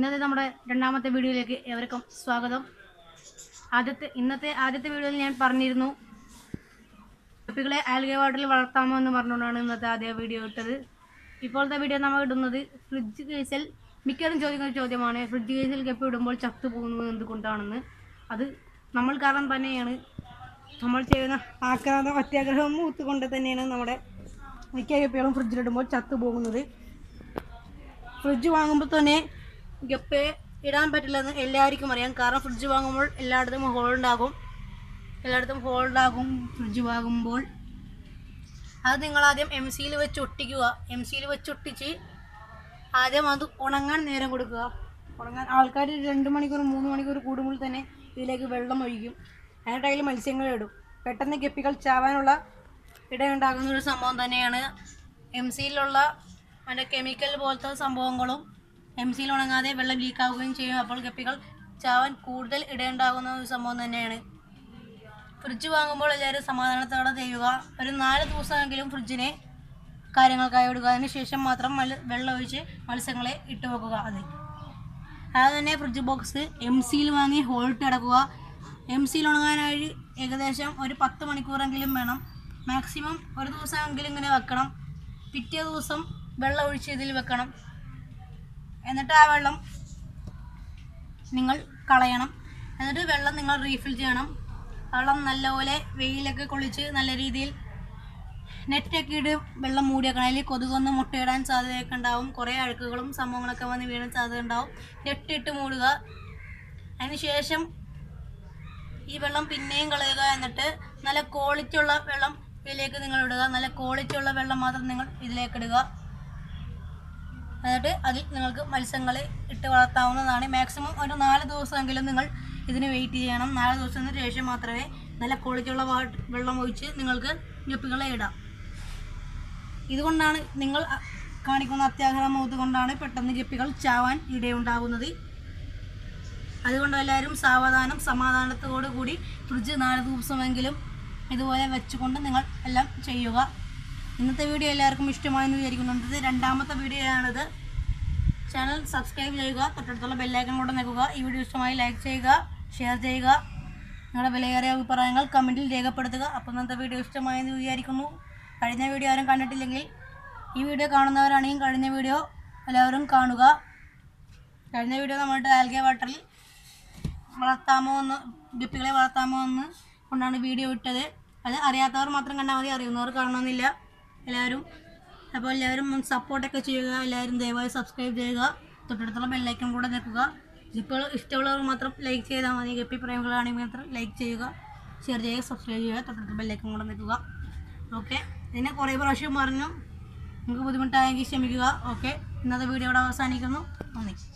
ഇന്നത്തെ നമ്മുടെ രണ്ടാമത്തെ വീഡിയോയിലേക്ക് ഏവർക്കും സ്വാഗതം ആദ്യത്തെ ഇന്നത്തെ ആദ്യത്തെ വീഡിയോയിൽ ഞാൻ പറഞ്ഞിരുന്നു കുപ്പികളെ ആൽഗെ വാട്ടറിൽ വളർത്താമോ എന്ന് പറഞ്ഞുകൊണ്ടാണ് ഇന്നത്തെ ആദ്യ വീഡിയോ ഇട്ടത് ഇപ്പോഴത്തെ വീഡിയോ നമ്മൾ ഇടുന്നത് ഫ്രിഡ്ജ് കേസിൽ മിക്കവരും ചോദിക്കുന്ന ഒരു ചോദ്യമാണ് ഫ്രിഡ്ജ് കേസിൽ കെപ്പ് ഇടുമ്പോൾ ചത്തു പോകുന്നത് എന്തുകൊണ്ടാണെന്ന് അത് നമ്മൾ കാരണം തന്നെയാണ് നമ്മൾ ചെയ്യുന്ന ആക്രാന്തം അത്യാഗ്രഹം മൂത്തുകൊണ്ട് തന്നെയാണ് നമ്മുടെ മിക്ക കെപ്പികളും ഫ്രിഡ്ജിലിടുമ്പോൾ ചത്തു പോകുന്നത് ഫ്രിഡ്ജ് വാങ്ങുമ്പോൾ തന്നെ ഗപ്പെ ഇടാൻ പറ്റില്ലെന്ന് എല്ലാവർക്കും അറിയാം കാരണം ഫ്രിഡ്ജ് വാങ്ങുമ്പോൾ എല്ലായിടത്തും ഹോൾ ഉണ്ടാകും എല്ലായിടത്തും ഹോൾ ഉണ്ടാകും ഫ്രിഡ്ജ് വാങ്ങുമ്പോൾ അത് നിങ്ങൾ ആദ്യം എം സിയിൽ വെച്ച് ഒട്ടിക്കുക എം സിയിൽ വെച്ച് ഒട്ടിച്ച് ആദ്യം അത് ഉണങ്ങാൻ നേരം കൊടുക്കുക ഉണങ്ങാൻ ആൾക്കാർ രണ്ട് മണിക്കൂർ മൂന്ന് മണിക്കൂർ കൂടുമ്പോൾ തന്നെ ഇതിലേക്ക് വെള്ളം ഒഴിക്കും എന്നിട്ട് അതിൽ മത്സ്യങ്ങൾ ഇടും പെട്ടെന്ന് ഗപ്പികൾ ചാവാനുള്ള ഇടയുണ്ടാകുന്ന ഒരു സംഭവം തന്നെയാണ് എം സിയിലുള്ള മറ്റേ കെമിക്കൽ പോലത്തെ സംഭവങ്ങളും എം സിയിൽ ഉണങ്ങാതെ വെള്ളം ലീക്കാവുകയും ചെയ്യും അപ്പോൾ ഗപ്പികൾ ചാവാൻ കൂടുതൽ ഇടയുണ്ടാകുന്ന ഒരു സംഭവം തന്നെയാണ് ഫ്രിഡ്ജ് വാങ്ങുമ്പോൾ എല്ലാവരും സമാധാനത്തോടെ ചെയ്യുക ഒരു നാല് ദിവസമെങ്കിലും ഫ്രിഡ്ജിനെ കാര്യങ്ങൾക്കായി വിടുക അതിന് ശേഷം മാത്രം മല വെള്ളം ഒഴിച്ച് മത്സ്യങ്ങളെ ഇട്ട് വെക്കുക അതിൽ അത് തന്നെ ഫ്രിഡ്ജ് ബോക്സ് എം സിയിൽ വാങ്ങി ഹോൾട്ട് അടക്കുക എം സിയിൽ ഉണങ്ങാനായി ഏകദേശം ഒരു പത്ത് മണിക്കൂറെങ്കിലും വേണം മാക്സിമം ഒരു ദിവസമെങ്കിലും ഇങ്ങനെ വെക്കണം പിറ്റേ ദിവസം വെള്ളം ഒഴിച്ച് ഇതിൽ വെക്കണം എന്നിട്ട് ആ വെള്ളം നിങ്ങൾ കളയണം എന്നിട്ട് വെള്ളം നിങ്ങൾ റീഫിൽ ചെയ്യണം വെള്ളം നല്ലപോലെ വെയിലൊക്കെ കൊള്ളിച്ച് നല്ല രീതിയിൽ നെറ്റൊക്കെ ഇട്ട് വെള്ളം മൂടി വെക്കണം അതിൽ കൊതുകൊന്ന് മുട്ടയിടാൻ സാധ്യതയൊക്കെ ഉണ്ടാവും കുറേ അഴുക്കുകളും സംഭവങ്ങളൊക്കെ വന്ന് വീഴാൻ സാധ്യത ഉണ്ടാവും നെറ്റിട്ട് മൂടുക അതിന് ശേഷം ഈ വെള്ളം പിന്നെയും കളയുക എന്നിട്ട് നല്ല ക്വാളിറ്റി ഉള്ള വെള്ളം ഇതിലേക്ക് നിങ്ങൾ ഇടുക നല്ല ക്വാളിറ്റി ഉള്ള വെള്ളം മാത്രം നിങ്ങൾ ഇതിലേക്ക് ഇടുക എന്നിട്ട് അതിൽ നിങ്ങൾക്ക് മത്സ്യങ്ങളെ ഇട്ട് വളർത്താവുന്നതാണ് മാക്സിമം ഒരു നാല് ദിവസമെങ്കിലും നിങ്ങൾ ഇതിന് വെയിറ്റ് ചെയ്യണം നാല് ദിവസത്തിന് ശേഷം മാത്രമേ നല്ല ക്വാളിറ്റിയുള്ള വാട്ട് വെള്ളം ഒഴിച്ച് നിങ്ങൾക്ക് ഗപ്പികളെ ഇടാം ഇതുകൊണ്ടാണ് നിങ്ങൾ അ- കാണിക്കുന്ന അത്യാഗ്രഹം മുഖത്ത് കൊണ്ടാണ് പെട്ടെന്ന് ഗപ്പികൾ ചാവാൻ ഇടയുണ്ടാകുന്നത് അതുകൊണ്ട് എല്ലാവരും സാവധാനം സമാധാനത്തോടു കൂടി ഫ്രിഡ്ജ് നാല് ദിവസമെങ്കിലും ഇതുപോലെ വെച്ചുകൊണ്ട് നിങ്ങൾ എല്ലാം ചെയ്യുക ഇന്നത്തെ വീഡിയോ എല്ലാവർക്കും ഇഷ്ടമായെന്ന് വിചാരിക്കുന്നുണ്ട് ഇത് രണ്ടാമത്തെ വീഡിയോ ആണിത് ചാനൽ സബ്സ്ക്രൈബ് ചെയ്യുക തൊട്ടടുത്തുള്ള ബെല്ലൈക്കൺ കൂടെ നിൽക്കുക ഈ വീഡിയോ ഇഷ്ടമായി ലൈക്ക് ചെയ്യുക ഷെയർ ചെയ്യുക നിങ്ങളുടെ വിലയേറിയ അഭിപ്രായങ്ങൾ കമൻറ്റിൽ രേഖപ്പെടുത്തുക അപ്പോൾ ഇന്നത്തെ വീഡിയോ ഇഷ്ടമായെന്ന് വിചാരിക്കുന്നു കഴിഞ്ഞ വീഡിയോ ആരും കണ്ടിട്ടില്ലെങ്കിൽ ഈ വീഡിയോ കാണുന്നവരാണെങ്കിൽ കഴിഞ്ഞ വീഡിയോ എല്ലാവരും കാണുക കഴിഞ്ഞ വീഡിയോ നമ്മുടെ ആൽഗെ വാട്ടറിൽ വളർത്താമോ എന്ന് ഗപ്പികളെ വളർത്താമോ എന്ന് കൊണ്ടാണ് വീഡിയോ ഇട്ടത് അത് അറിയാത്തവർ മാത്രം കണ്ടാൽ മതി അറിയുന്നവർ കാണണമെന്നില്ല എല്ലാവരും അപ്പോൾ എല്ലാവരും സപ്പോർട്ടൊക്കെ ചെയ്യുക എല്ലാവരും ദയവായി സബ്സ്ക്രൈബ് ചെയ്യുക തൊട്ടടുത്തുള്ള ബെല്ലൈക്കൺ കൂടെ നിൽക്കുക ഇപ്പോൾ ഇഷ്ടമുള്ളവർ മാത്രം ലൈക്ക് ചെയ്താൽ മതി ഗപ്പി പ്രേമികളാണെങ്കിൽ മാത്രം ലൈക്ക് ചെയ്യുക ഷെയർ ചെയ്യുക സബ്സ്ക്രൈബ് ചെയ്യുക തൊട്ടടുത്ത ബെല്ലൈക്കൺ കൂടെ നിൽക്കുക ഓക്കെ ഇതിനെ കുറേ പ്രാവശ്യം പറഞ്ഞു നിങ്ങൾക്ക് ബുദ്ധിമുട്ടായെങ്കിൽ ക്ഷമിക്കുക ഓക്കെ ഇന്നത്തെ വീഡിയോ ഇവിടെ അവസാനിക്കുന്നു നന്ദി